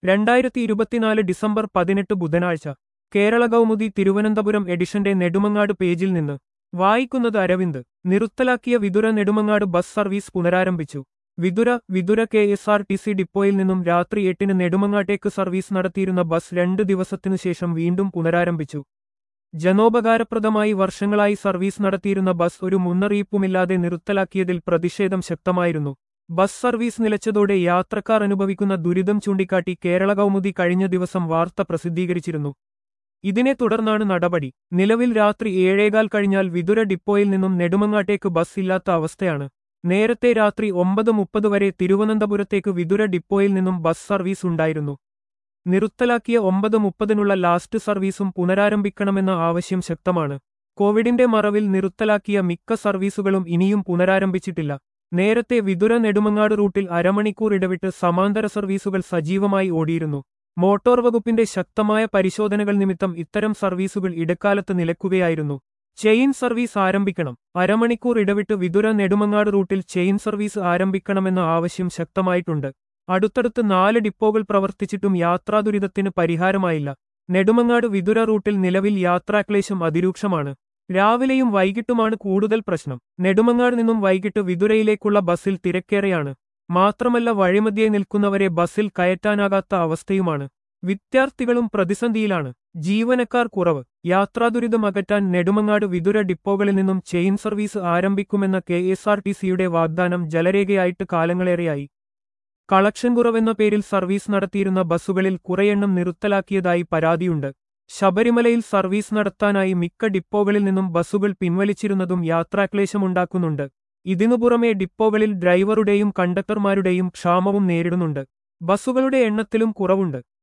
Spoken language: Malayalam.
രണ്ടായിരത്തി ഇരുപത്തിനാല് ഡിസംബർ പതിനെട്ട് ബുധനാഴ്ച കേരള കൗമുദി തിരുവനന്തപുരം എഡിഷന്റെ നെടുമങ്ങാട് പേജിൽ നിന്ന് വായിക്കുന്നത് അരവിന്ദ് നിറുത്തലാക്കിയ വിതുര നെടുമങ്ങാട് ബസ് സർവീസ് പുനരാരംഭിച്ചു Vithura Vithura K S R T C ഡിപ്പോയിൽ നിന്നും രാത്രി എട്ടിന് നെടുമങ്ങാട്ടേക്ക് സർവീസ് നടത്തിയിരുന്ന ബസ് രണ്ട് ദിവസത്തിനു ശേഷം വീണ്ടും പുനരാരംഭിച്ചു ജനോപകാരപ്രദമായി വർഷങ്ങളായി സർവീസ് നടത്തിയിരുന്ന ബസ് ഒരു മുന്നറിയിപ്പുമില്ലാതെ നിർത്തലാക്കിയതിൽ പ്രതിഷേധം ശക്തമായിരുന്നു ബസ് സർവീസ് നിലച്ചതോടെ യാത്രക്കാർ അനുഭവിക്കുന്ന ദുരിതം ചൂണ്ടിക്കാട്ടി കേരള കൗമുദി കഴിഞ്ഞ ദിവസം വാർത്ത പ്രസിദ്ധീകരിച്ചിരുന്നു ഇതിനെ തുടർന്നാണ് നടപടി നിലവിൽ രാത്രി ഏഴേകാൽ കഴിഞ്ഞാൽ വിതുര ഡിപ്പോയിൽ നിന്നും നെടുമങ്ങാട്ടേക്ക് ബസ് ഇല്ലാത്ത അവസ്ഥയാണ് നേരത്തെ രാത്രി ഒമ്പത് മുപ്പത് വരെ തിരുവനന്തപുരത്തേക്ക് വിതുര ഡിപ്പോയിൽ നിന്നും ബസ് സർവീസ് ഉണ്ടായിരുന്നു നിറുത്തലാക്കിയ ഒമ്പത് മുപ്പതിനുള്ള ലാസ്റ്റ് സർവീസും പുനരാരംഭിക്കണമെന്ന ആവശ്യം ശക്തമാണ് കോവിഡിന്റെ മറവിൽ നിറുത്തലാക്കിയ മിക്ക സർവീസുകളും ഇനിയും പുനരാരംഭിച്ചിട്ടില്ല നേരത്തെ വിതുര നെടുമങ്ങാട് റൂട്ടിൽ അരമണിക്കൂർ ഇടവിട്ട് സമാന്തര സർവീസുകൾ സജീവമായി ഓടിയിരുന്നു മോട്ടോർ വകുപ്പിന്റെ ശക്തമായ പരിശോധനകൾ നിമിത്തം ഇത്തരം സർവീസുകൾ ഇടക്കാലത്ത് നിലക്കുകയായിരുന്നു ചെയിൻ സർവീസ് ആരംഭിക്കണം അരമണിക്കൂർ ഇടവിട്ട് വിതുര നെടുമങ്ങാട് റൂട്ടിൽ ചെയിൻ സർവീസ് ആരംഭിക്കണമെന്ന ആവശ്യം ശക്തമായിട്ടുണ്ട് അടുത്തടുത്ത് നാല് ഡിപ്പോകൾ പ്രവർത്തിച്ചിട്ടും യാത്രാദുരിതത്തിന് പരിഹാരമായില്ല നെടുമങ്ങാട് വിതുര റൂട്ടിൽ നിലവിൽ യാത്രാക്ലേശം അതിരൂക്ഷമാണ് രാവിലെയും വൈകിട്ടുമാണ് കൂടുതൽ പ്രശ്നം നെടുമങ്ങാട് നിന്നും വൈകിട്ട് വിതുരയിലേക്കുള്ള ബസ്സിൽ തിരക്കേറെയാണ് മാത്രമല്ല വഴിമധ്യേ നിൽക്കുന്നവരെ ബസ്സിൽ കയറ്റാനാകാത്ത അവസ്ഥയുമാണ് വിദ്യാർത്ഥികളും പ്രതിസന്ധിയിലാണ് ജീവനക്കാർ കുറവ് യാത്രാദുരിതം അകറ്റാൻ നെടുമങ്ങാട് വിതുര ഡിപ്പോകളിൽ നിന്നും ചെയിൻ സർവീസ് ആരംഭിക്കുമെന്ന കെ എസ് ആർ ടി സിയുടെ വാഗ്ദാനം ജലരേഖയായിട്ട് കാലങ്ങളേറെയായി കളക്ഷൻ കുറവെന്ന പേരിൽ സർവീസ് നടത്തിയിരുന്ന ബസ്സുകളിൽ കുറെയെണ്ണം നിർത്തലാക്കിയതായി പരാതിയുണ്ട് ശബരിമലയിൽ സർവീസ് നടത്താനായി മിക്ക ഡിപ്പോകളിൽ നിന്നും ബസ്സുകൾ പിൻവലിച്ചിരുന്നതും യാത്രാക്ലേശമുണ്ടാക്കുന്നുണ്ട് ഇതിനു പുറമെ ഡിപ്പോകളിൽ ഡ്രൈവറുടെയും കണ്ടക്ടർമാരുടെയും ക്ഷാമവും നേരിടുന്നുണ്ട് ബസ്സുകളുടെ എണ്ണത്തിലും കുറവുണ്ട്